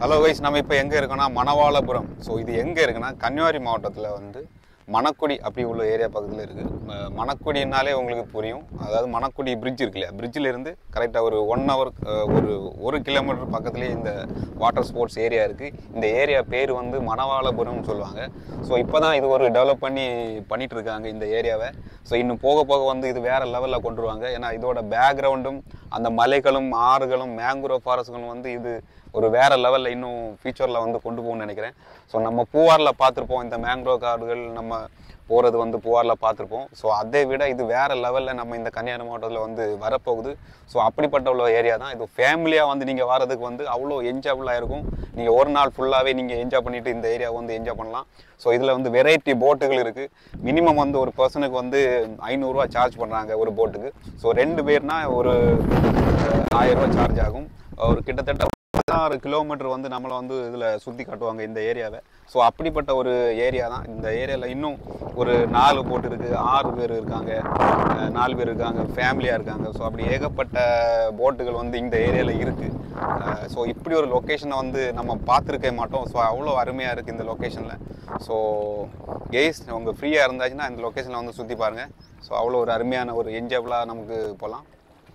hello wise நம்ம இப்போ எங்கே இருக்கோம்னா மணவாளபுரம் ஸோ இது எங்கே இருக்குன்னா கன்னியாகுமரி மாவட்டத்தில் வந்து மணக்குடி அப்படி உள்ள ஏரியா பக்கத்தில் இருக்குது மணக்குடினாலே உங்களுக்கு புரியும் அதாவது மணக்குடி பிரிட்ஜ் இருக்கு இல்லையா பிரிட்ஜில் இருந்து கரெக்டாக ஒரு ஒன் ஹவர் ஒரு ஒரு கிலோமீட்டர் பக்கத்துலேயே இந்த வாட்டர் ஸ்போர்ட்ஸ் ஏரியா இருக்குது இந்த ஏரியா பேர் வந்து மணவாளபுரம்னு சொல்லுவாங்க ஸோ இப்போ தான் இது ஒரு டெவலப் பண்ணி பண்ணிட்டு இருக்காங்க இந்த ஏரியாவை ஸோ இன்னும் போக போக வந்து இது வேறு லெவலில் கொண்டு வருவாங்க ஏன்னா இதோட பேக்ரவுண்டும் அந்த மலைகளும் ஆறுகளும் மேங்குரோ ஃபாரஸ்ட்களும் வந்து இது ஒரு வேற லெவலில் இன்னும் ஃபியூச்சரில் வந்து கொண்டு போகணும்னு நினைக்கிறேன் ஸோ நம்ம பூவாரில் பார்த்துருப்போம் இந்த மேங்க்ரோவ் காடுகள் நம்ம போகிறது வந்து பூவாரில் பார்த்துருப்போம் ஸோ அதை விட இது வேற லெவலில் நம்ம இந்த கன்னியாகுமரி மாவட்டத்தில் வந்து வரப்போகுது ஸோ அப்படிப்பட்ட உள்ள ஏரியா தான் இது ஃபேமிலியாக வந்து நீங்கள் வரதுக்கு வந்து அவ்வளோ என்ஜாயபுளாக இருக்கும் நீங்கள் ஒரு நாள் ஃபுல்லாகவே நீங்கள் என்ஜாய் பண்ணிட்டு இந்த ஏரியாவை வந்து என்ஜாய் பண்ணலாம் ஸோ இதில் வந்து வெரைட்டி போட்டுகள் இருக்குது மினிமம் வந்து ஒரு பர்சனுக்கு வந்து ஐநூறுரூவா சார்ஜ் பண்ணுறாங்க ஒரு போட்டுக்கு ஸோ ரெண்டு பேர்னா ஒரு ஆயிரம் ரூபாய் சார்ஜ் ஆகும் ஒரு கிட்டத்தட்ட பதினாறு கிலோமீட்டர் வந்து நம்மளை வந்து இதில் சுற்றி காட்டுவாங்க இந்த ஏரியாவை ஸோ அப்படிப்பட்ட ஒரு ஏரியா தான் இந்த ஏரியாவில் இன்னும் ஒரு நாலு போட்டு இருக்குது ஆறு பேர் இருக்காங்க அஹ் நாலு பேர் இருக்காங்க ஃபேமிலியாக இருக்காங்க ஸோ அப்படி ஏகப்பட்ட போட்டுகள் வந்து இந்த ஏரியாவில் இருக்குது ஸோ இப்படி ஒரு லொக்கேஷனை வந்து நம்ம பார்த்துருக்க மாட்டோம் ஸோ அவ்வளோ அருமையாக இருக்குது இந்த லொக்கேஷனில் ஸோ கெய்ஸ் உங்கள் ஃப்ரீயாக இருந்தாச்சுன்னா இந்த லொக்கேஷனில் வந்து சுற்றி பாருங்கள் ஸோ அவ்வளோ ஒரு அருமையான ஒரு என்ஜாயபுளாக நமக்கு போகலாம்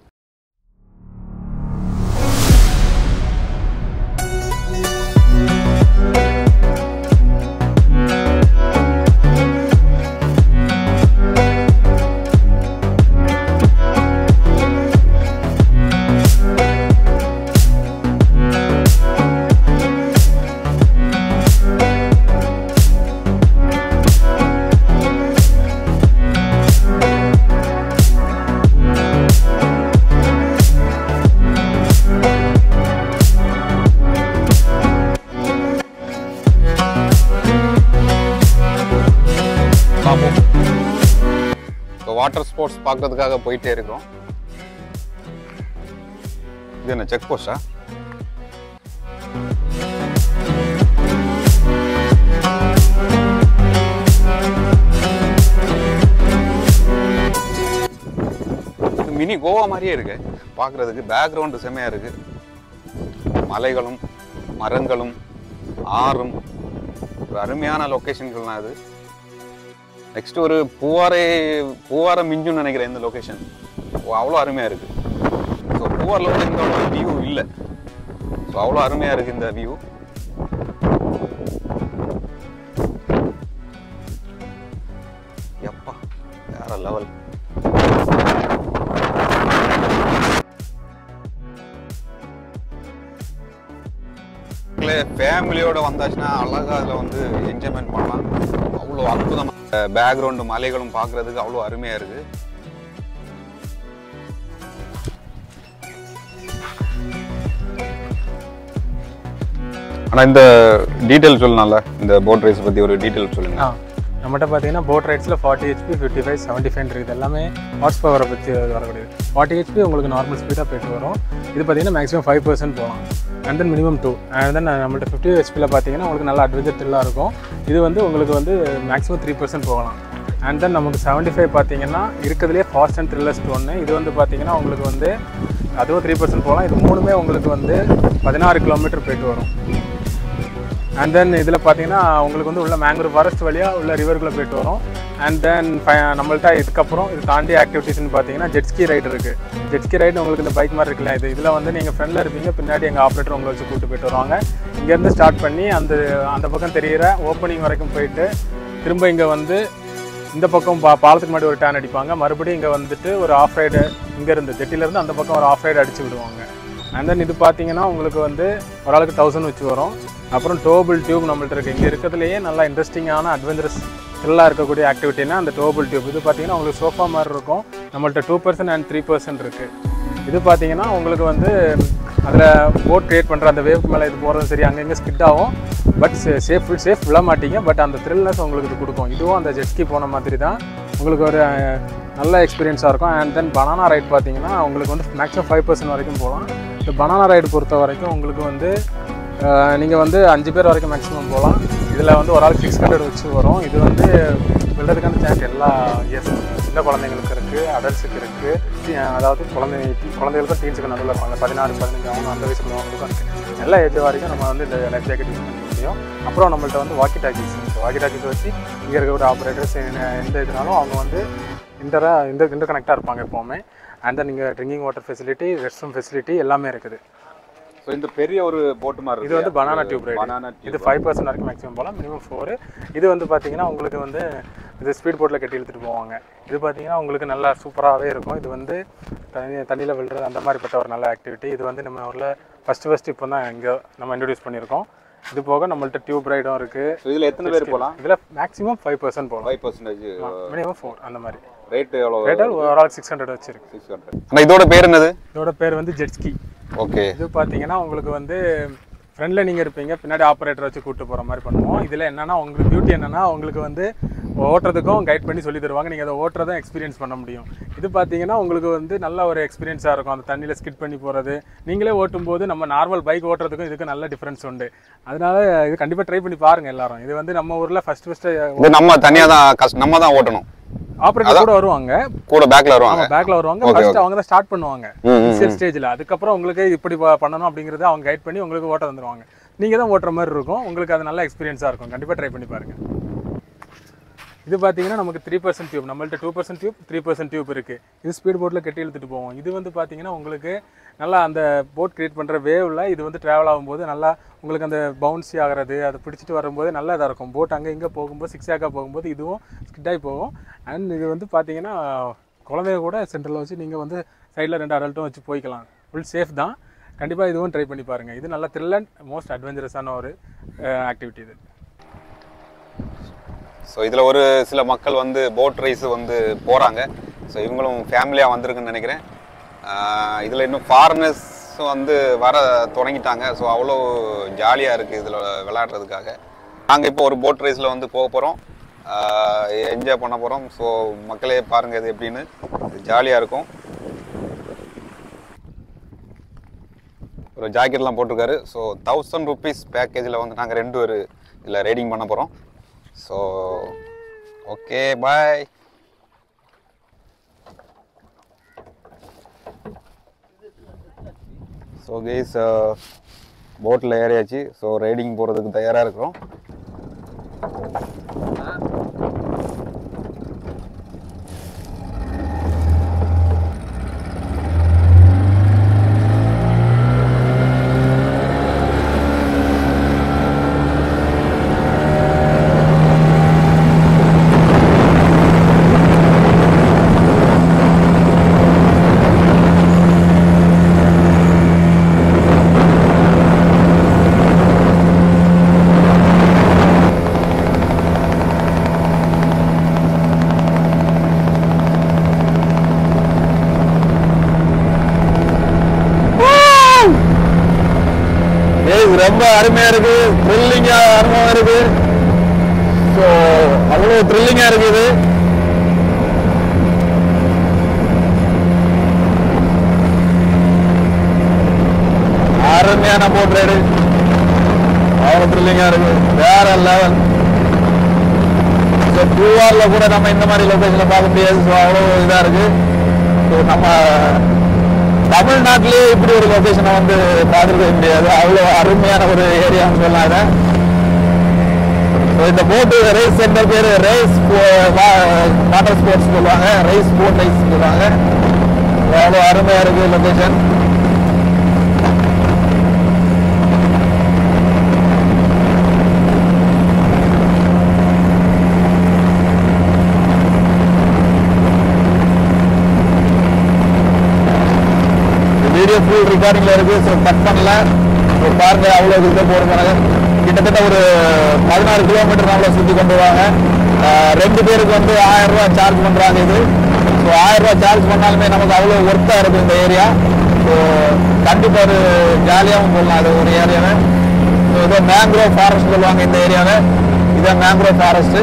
பார்ப்போம் இப்போ வாட்டர் ஸ்போர்ட்ஸ் பார்க்கறதுக்காக போயிட்டே இருக்கிறோம் இது என்ன செக் போஸ்டா இது மினி கோவா மாதிரியே இருக்கு பார்க்கறதுக்கு பேக்ரவுண்டு செமையா இருக்கு மலைகளும் மரங்களும் ஆறும் ஒரு அருமையான லொக்கேஷன்கள் தான் இது நெக்ஸ்ட் ஒரு பூவாரை பூவாரை மிஞ்சுன்னு நினைக்கிறேன் இந்த லொக்கேஷன் அவ்வளோ அருமையாக இருக்குது ஸோ பூவாரில் வந்து இந்த ஒரு வியூ இல்லை ஸோ அவ்வளோ அருமையாக இருக்குது இந்த வியூ எப்பா வேற லெவல் ஃபேமிலியோட வந்தாச்சுன்னா அழகா அதில் வந்து என்ஜாய்மெண்ட் பண்ணலாம் அவ்வளோ அற்புதமாக பேக்ரவுண்டு மலைகளும் பார்க்குறதுக்கு அவ்வளோ அருமையாக இருக்குது ஆனால் இந்த டீட்டெயில் சொல்லலாம்ல இந்த போட் ரைஸ் பற்றி ஒரு டீட்டெயில் சொல்லுங்க ஆ நம்மகிட்ட பார்த்தீங்கன்னா போட் ரைட்ஸில் forty HP fifty five seventy five இருக்குது எல்லாமே ஹார்ஸ் பவரை பற்றி வரக்கூடியது ஃபார்ட்டி ஹெச்பி உங்களுக்கு நார்மல் ஸ்பீடாக போயிட்டு வரும் இது பார்த்தீங்கன்னா மேக்ஸிமம் ஃபைவ் பர்சன்ட் போகலாம் and then minimum two and then நம்மள்ட்ட ஃபிஃப்டி ஹெச்பியில் பார்த்தீங்கன்னா உங்களுக்கு நல்ல அட்வென்ச்சர் த்ரில்லாக இருக்கும் இது வந்து உங்களுக்கு வந்து மேக்ஸிமம் த்ரீ பர்சன்ட் போகலாம் அண்ட் தென் நமக்கு செவன்ட்டி ஃபைவ் பார்த்தீங்கன்னா இருக்கிறதுலே ஃபாஸ்ட் அண்ட் த்ரில்லஸ்ட் ஒன்று இது வந்து பார்த்தீங்கன்னா உங்களுக்கு வந்து அதுவும் த்ரீ பர்சன்ட் போகலாம் இது மூணுமே உங்களுக்கு வந்து பதினாறு கிலோமீட்டர் போயிட்டு வரும் அண்ட் தென் இதில் பார்த்தீங்கன்னா உங்களுக்கு வந்து உள்ள மேங்க்ரூவ் ஃபாரஸ்ட் வழியாக உள்ள ரிவருக்குள்ளே போயிட்டு வரும் அண்ட் தென் நம்மள்ட்ட இதுக்கப்புறம் இது தாண்டி ஆக்டிவிட்டீஸ்னு பார்த்தீங்கன்னா ஜெட்ஸ்கி ரைடு இருக்குது ஜெட்ஸ்கி ரைடு உங்களுக்கு இந்த பைக் மாதிரி இருக்குல்ல இது இதில் வந்து நீங்கள் ஃப்ரெண்டில் இருப்பீங்க பின்னாடி எங்கள் ஆப்ரேட்டர் உங்களை வச்சு கூப்பிட்டு போயிட்டு வருவாங்க இங்கேருந்து ஸ்டார்ட் பண்ணி அந்த அந்த பக்கம் தெரியிற ஓப்பனிங் வரைக்கும் போயிட்டு திரும்ப இங்கே வந்து இந்த பக்கம் பா பாலத்துக்கு முன்னாடி ஒரு டேன் அடிப்பாங்க மறுபடியும் இங்கே வந்துட்டு ஒரு ஆஃப் ரைடு இங்கேருந்து ஜெட்டிலேருந்து அந்த பக்கம் ஒரு ஆஃப் ரைடு அடிச்சு விடுவாங்க அண்ட் தென் இது பார்த்தீங்கன்னா உங்களுக்கு வந்து ஒரு ஆளுக்கு தௌசண்ட் வச்சு வரும் அப்புறம் டோபிள் டியூப் நம்மள்ட்ட இருக்குது இங்கே இருக்கிறதுலையே நல்லா இன்ட்ரெஸ்டிங்கான அட்வென்ச்சரஸ் த்ரில்லாக இருக்கக்கூடிய ஆக்டிவிட்டினா அந்த டோபிள் டியூப் இது பார்த்தீங்கன்னா உங்களுக்கு சோஃபா மாதிரி இருக்கும் நம்மள்ட்ட two percent and three percent இருக்குது இது பார்த்தீங்கன்னா உங்களுக்கு வந்து அதில் போட் கிரியேட் பண்ணுற அந்த வேவ்க்கு மேலே இது போகிறதும் சரி அங்கங்கே ஸ்கிட் ஆகும் பட் சேஃப் சேஃப் விழ மாட்டீங்க பட் அந்த த்ரில்னஸ் உங்களுக்கு இது கொடுக்கும் இதுவும் அந்த ஜெட்ஸ்கி போன மாதிரி தான் உங்களுக்கு ஒரு அஹ், நல்ல எக்ஸ்பீரியன்ஸாக இருக்கும் அண்ட் தென் பனானா ரைட் பார்த்தீங்கன்னா உங்களுக்கு வந்து மேக்ஸிமம் ஃபைவ் பர்சன்ட் வரைக்கும் போகலாம் இந்த பனானா ரைடு பொறுத்த வரைக்கும் உங்களுக்கு வந்து நீங்கள் வந்து அஞ்சு பேர் வரைக்கும் மேக்ஸிமம் போகலாம் இதில் வந்து ஒரு ஆளுக்கு சிக்ஸ் ஹண்ட்ரட் வச்சு வரும் இது வந்து விழுறதுக்கான சான்ஸ் எல்லா இயர்ஸ் சின்ன குழந்தைங்களுக்கு இருக்குது அடல்ட்ஸுக்கு இருக்குது அதாவது குழந்தை குழந்தைகளுக்கும் டீன்ஸுக்கு நடுவில் இருப்பாங்க பதினாறு பதினஞ்சு அவங்க அந்த வயசு உள்ளவங்களுக்கும் இருக்குது எல்லா ஏஜ் வரைக்கும் நம்ம வந்து இந்த லைஃப் ஜாக்கெட் யூஸ் பண்ண முடியும் அப்புறம் நம்மள்ட்ட வந்து வாக்கி டாக்கிஸ் வாக்கி டாக்கிஸ் வச்சு இங்கே இருக்கக்கூடிய ஆப்ரேட்டர்ஸ் எந்த இதுனாலும் அவங்க வந்து இன்டராக இந்த இன்டர் கனெக்டாக இருப்பாங்க எப்போவுமே அண்ட் தென் இங்கே drinking water facility rest room facility எல்லாமே இருக்குது ஸோ இந்த பெரிய ஒரு போட்டு மாதிரி இது வந்து பனானா டியூப் ரைடு பனானா இது ஃபைவ் பர்சன்ட் வரைக்கும் மேக்ஸிமம் போகலாம் மினிமம் ஃபோர் இது வந்து பார்த்தீங்கன்னா உங்களுக்கு வந்து இது ஸ்பீட் போட்டில் கட்டி இழுத்துட்டு போவாங்க இது பார்த்தீங்கன்னா உங்களுக்கு நல்லா சூப்பராகவே இருக்கும் இது வந்து தண்ணி தண்ணியில் விழுறது அந்த மாதிரிப்பட்ட ஒரு நல்ல ஆக்டிவிட்டி இது வந்து நம்ம ஊரில் ஃபஸ்ட்டு ஃபஸ்ட்டு இப்போ தான் இங்கே நம்ம இன்ட்ரடியூஸ் பண்ணியிருக்கோம் இது போக நம்மள்ட்ட டியூப் ரைடும் இருக்குது ஸோ இதில் எத்தனை பேர் போகலாம் இதில் மேக்ஸிமம் ஃபைவ் பர்சன்ட் போகலாம் ஃபைவ் பர்சன்டேஜ் மினிமம் ஃபோர் அந்த மாதிரி ரேட் எவ்வளோ ரேட்டால் ஒரு ஆள் சிக்ஸ் ஹண்ட்ரட் வச்சிருக்கு சிக்ஸ் ஹண்ட்ரட் ஆனால் இதோட பேர் என்னது இதோட பேர் வந்து ஜெட்ஸ்கி ஓகே இது பார்த்தீங்கன்னா உங்களுக்கு வந்து ஃப்ரண்டில் நீங்கள் இருப்பீங்க பின்னாடி ஆப்ரேட்டர் வச்சு கூட்டு போகிற மாதிரி பண்ணுவோம் இதில் என்னன்னா உங்களுக்கு பியூட்டி என்னன்னா உங்களுக்கு வந்து ஓட்டுறதுக்கும் கைட் பண்ணி சொல்லி தருவாங்க நீங்கள் அதை ஓட்டுறதும் எக்ஸ்பீரியன்ஸ் பண்ண முடியும் இது பார்த்தீங்கன்னா உங்களுக்கு வந்து நல்ல ஒரு எக்ஸ்பீரியன்ஸாக இருக்கும் அந்த தண்ணியில் ஸ்கிட் பண்ணி போகிறது நீங்களே ஓட்டும் போது நம்ம நார்மல் பைக் ஓட்டுறதுக்கும் இதுக்கு நல்ல டிஃப்ரென்ஸ் உண்டு அதனால இது கண்டிப்பாக ட்ரை பண்ணி பாருங்கள் எல்லாரும் இது வந்து நம்ம ஊரில் ஃபஸ்ட் ஃபஸ்ட்டு இது நம்ம தனியாக தான் கஷ்ட நம்ம தான் ஓட்டணும் ஆப்ரேட்டர் கூட வருவாங்க கூட பேக்கில் வருவாங்க பேக்ல வருவாங்க Okay, ஃபர்ஸ்ட் அவங்க தான் ஸ்டார்ட் பண்ணுவாங்க ம், ம், இனிஷியல் ஸ்டேஜ்ல அதுக்கப்புறம் உங்களுக்கு இப்படி ப- பண்ணணும் அப்படிங்கறத அவங்க கைட் பண்ணி உங்களுக்கு ஓட்ட வந்துருவாங்க நீங்க தான் ஓட்டுற மாதிரி இருக்கும் உங்களுக்கு அது நல்ல எக்ஸ்பீரியன்ஸா இருக்கும் கண்டிப்பா ட்ரை பண்ணி பாருங்க இது பார்த்தீங்கன்னா நமக்கு த்ரீ பர்சன்ட் டியூப் நம்மள்ட்ட two percent tube three percent tube இருக்கு இது ஸ்பீட் போட்டில் கட்டி இழுத்துட்டு போவோம் இது வந்து பார்த்தீங்கன்னா உங்களுக்கு நல்லா அந்த போட் கிரியேட் பண்ணுற வேவ்ல இது வந்து ட்ராவல் ஆகும்போது நல்லா உங்களுக்கு அந்த பவுன்சி ஆகிறது அதை பிடிச்சிட்டு வரும்போது நல்லா இதாக இருக்கும் போட் அங்கே இங்கே போகும்போது சிக்ஸ் ஆக்காக போகும்போது இதுவும் ஸ்கிட்டாகி போகும் அண்ட் இது வந்து பார்த்தீங்கன்னா குழந்தைய கூட சென்டரில் வச்சு நீங்கள் வந்து சைடில் ரெண்டு அடல்ட்டும் வச்சு போய்க்கலாம் ஃபுல் சேஃப் தான் கண்டிப்பாக இதுவும் ட்ரை பண்ணி பாருங்கள் இது நல்ல த்ரில் அண்ட் மோஸ்ட் அட்வென்ச்சரஸான ஒரு ஆக்டிவிட்டி இது ஸோ இதில் ஒரு சில மக்கள் வந்து போட் ரைஸ் வந்து போகிறாங்க ஸோ இவங்களும் ஃபேமிலியாக வந்திருக்குன்னு நினைக்கிறேன் இதில் இன்னும் ஃபாரினர்ஸ் வந்து வர தொடங்கிட்டாங்க ஸோ அவ்வளோ ஜாலியாக இருக்குது இதில் விளையாடுறதுக்காக நாங்கள் இப்போ ஒரு போட் ரைஸில் வந்து போக போகிறோம் என்ஜாய் பண்ண போகிறோம் ஸோ மக்களே பாருங்கள் இது எப்படின்னு ஜாலியாக இருக்கும் ஒரு ஜாக்கெட்லாம் போட்டிருக்காரு ஸோ தௌசண்ட் ருபீஸ் பேக்கேஜில் வந்து நாங்கள் ரெண்டு பேர் இதில் ரைடிங் பண்ண போகிறோம் ஸோ ஓகே பாய் ஸோ கேஸ் போட்டில் ஏறியாச்சு ஸோ ரைடிங் போகிறதுக்கு தயாராக இருக்கிறோம் இது ரொம்ப அருமையா இருக்கு த்ரில்லிங்கா அனுபவம் இருக்கு ஸோ அவ்வளோ த்ரில்லிங்கா இருக்குது அருமையான போட் ரைடு அவ்வளோ த்ரில்லிங்கா இருக்கு வேற லெவல் ஸோ டூஆர்ல கூட நம்ம இந்த மாதிரி லொகேஷன்ல பார்க்க முடியாது ஸோ அவ்வளோ இதாக இருக்கு ஸோ நம்ம தமிழ்நாட்டிலேயே இப்படி ஒரு லொகேஷனை வந்து பார்த்துருக்க முடியாது அவ்வளோ அருமையான ஒரு ஏரியான்னு சொல்லலாம் இதை So, இந்த போட்டு ரேஸ் சென்டர் பேர் ரேஸ் வாட்டர் ஸ்போர்ட்ஸ் சொல்லுவாங்க ரேஸ் போட் ரைஸ் சொல்லுவாங்க அவ்வளோ அருமையாக இருக்கு லொகேஷன் வீடியோ ஃபுல் ரெக்கார்டிங்ல இருக்கு ஸோ கட் பண்ணல ஸோ பாருங்க அவ்வளோ இதுக்கு போடுறாங்க கிட்டத்தட்ட ஒரு பதினாறு கிலோமீட்டர் நம்மளை சுற்றி கொண்டு வருவாங்க ஆஹ் ரெண்டு பேருக்கு வந்து ஆயிரம் ரூபாய் சார்ஜ் பண்றாங்க இது ஸோ ஆயிரம் ரூபாய் சார்ஜ் பண்ணாலுமே நமக்கு அவ்வளோ ஒர்த்தா இருக்கும் இந்த ஏரியா ஸோ கண்டிப்பாக ஒரு ஜாலியாகவும் போடலாம் அது ஒரு ஏரியாவை ஸோ இதோ மேங்க்ரோவ் ஃபாரஸ்ட் சொல்லுவாங்க இந்த ஏரியாவை இதான் மேங்க்ரோவ் ஃபாரஸ்ட்டு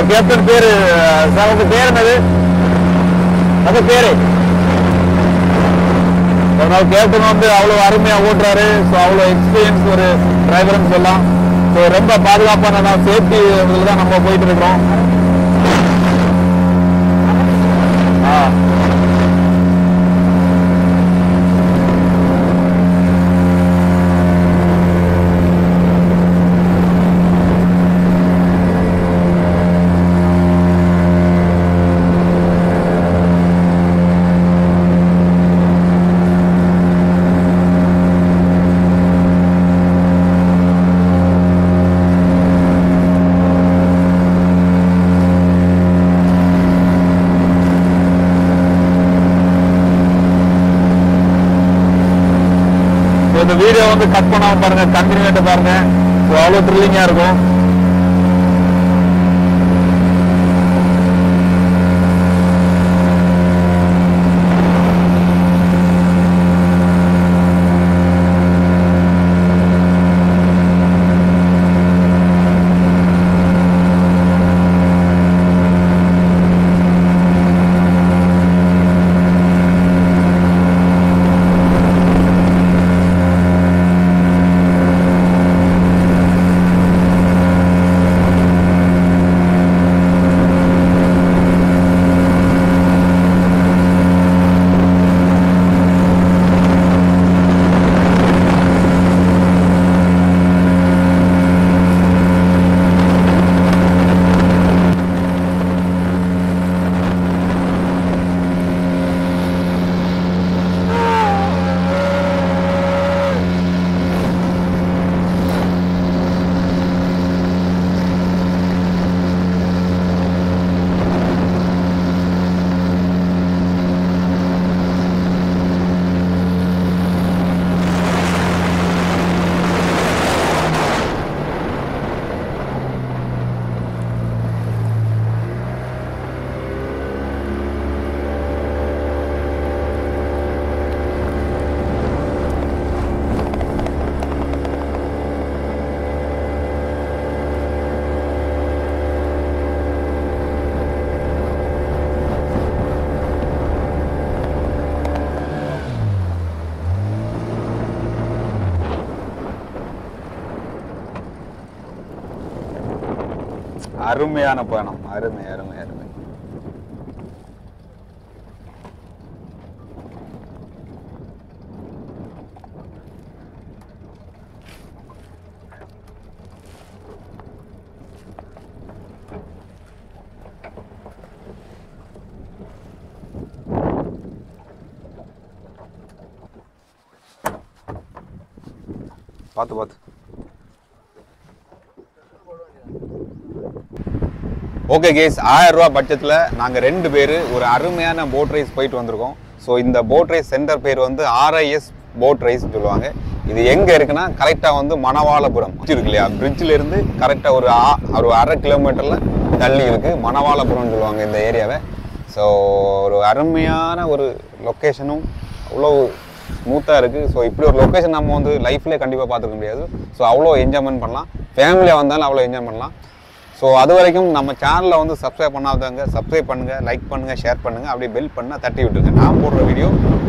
கேப்டன் பேரு சார் உங்க பேர் என்னது உங்க பேரு அதனால கேப்டன் வந்து அவ்வளவு அருமையா ஓட்டுறாரு ஸோ அவ்வளவு எக்ஸ்பீரியன்ஸ் ஒரு டிரைவர்னு சொல்லலாம் ஸோ ரொம்ப பாதுகாப்பான நான் சேஃப்டி இதில் தான் நம்ம போயிட்டு இருக்கிறோம் ஆ So, இந்த வீடியோ வந்து கட் பண்ணாம பாருங்க கண்டினியூட்டு பாருங்க ஸோ அவ்வளோ த்ரில்லிங்காக இருக்கும் அருமையான பயணம் அருமை அருமை அருமை பார்த்து பார்த்து ஓகே கேஸ் ஆயிரம் ரூபா பட்ஜெட்டில் நாங்கள் ரெண்டு பேர் ஒரு அருமையான போட் ரைஸ் போயிட்டு வந்திருக்கோம் ஸோ இந்த போட் ரைஸ் சென்டர் பேர் வந்து ஆர்ஐஎஸ் போட் ரைஸ் சொல்லுவாங்க இது எங்கே இருக்குன்னா கரெக்டாக வந்து மணவாளபுரம் bridge இருக்கு இல்லையா பிரிட்ஜில் இருந்து கரெக்டாக ஒரு ஆ- ஒரு அரை கிலோமீட்டரில் தள்ளி இருக்குது மணவாளபுரம்னு சொல்லுவாங்க இந்த ஏரியாவை ஸோ ஒரு அருமையான ஒரு லொக்கேஷனும் அவ்வளோ ஸ்மூத்தாக இருக்குது ஸோ இப்படி ஒரு லொக்கேஷன் நம்ம வந்து லைஃப்லேயே கண்டிப்பாக பார்த்துக்க முடியாது ஸோ அவ்வளோ என்ஜாய்மெண்ட் பண்ணலாம் ஃபேமிலியாக வந்தாலும் அவ்வளோ என்ஜாய் பண்ணலாம் ஸோ அது வரைக்கும் நம்ம சேனலை வந்து சப்ஸ்கிரைப் பண்ணாதவங்க சப்ஸ்கிரைப் பண்ணுங்கள் லைக் பண்ணுங்கள் ஷேர் பண்ணுங்கள் அப்படியே பெல் பண்ணால் தட்டி விட்டுருங்க நான் போடுற வீடியோ